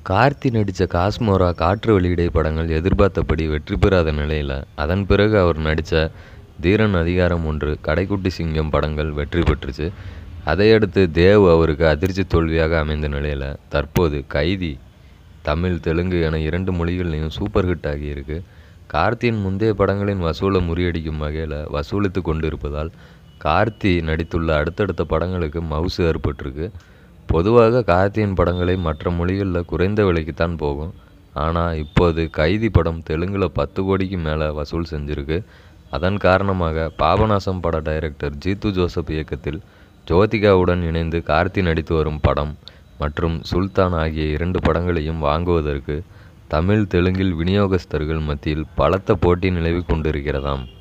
கார்த்தி நடித்த காஸ்மோரா காற்று வெளியிடை படங்கள் எதிர்பார்த்தபடி வெற்றி பெறாத நிலையில் அதன் பிறகு அவர் நடித்த தீரன் அதிகாரம் ஒன்று கடைக்குட்டி சிங்கம் படங்கள் வெற்றி பெற்றுச்சு அதையடுத்து தேவ் அவருக்கு அதிர்ச்சி தோல்வியாக அமைந்த நிலையில் தற்போது கைதி தமிழ் தெலுங்கு என இரண்டு மொழிகள்லையும் சூப்பர் ஹிட் ஆகியிருக்கு கார்த்தியின் முந்தைய படங்களின் வசூலை முறியடிக்கும் வகையில் வசூலித்து கொண்டிருப்பதால் கார்த்தி நடித்துள்ள அடுத்தடுத்த படங்களுக்கு மவுசு ஏற்பட்டிருக்கு பொதுவாக கார்த்தியின் படங்களை மற்ற மொழிகளில் குறைந்த விலைக்குத்தான் போகும் ஆனால் இப்போது கைதி படம் தெலுங்கில் பத்து கோடிக்கு மேலே வசூல் செஞ்சிருக்கு அதன் காரணமாக பாபநாசம் பட டைரக்டர் ஜீத்து ஜோசப் இயக்கத்தில் ஜோதிகாவுடன் இணைந்து கார்த்தி நடித்து வரும் படம் மற்றும் சுல்தான் ஆகிய இரண்டு படங்களையும் வாங்குவதற்கு தமிழ் தெலுங்கில் விநியோகஸ்தர்கள் மத்தியில் பலத்த போட்டி நிலவி கொண்டிருக்கிறதாம்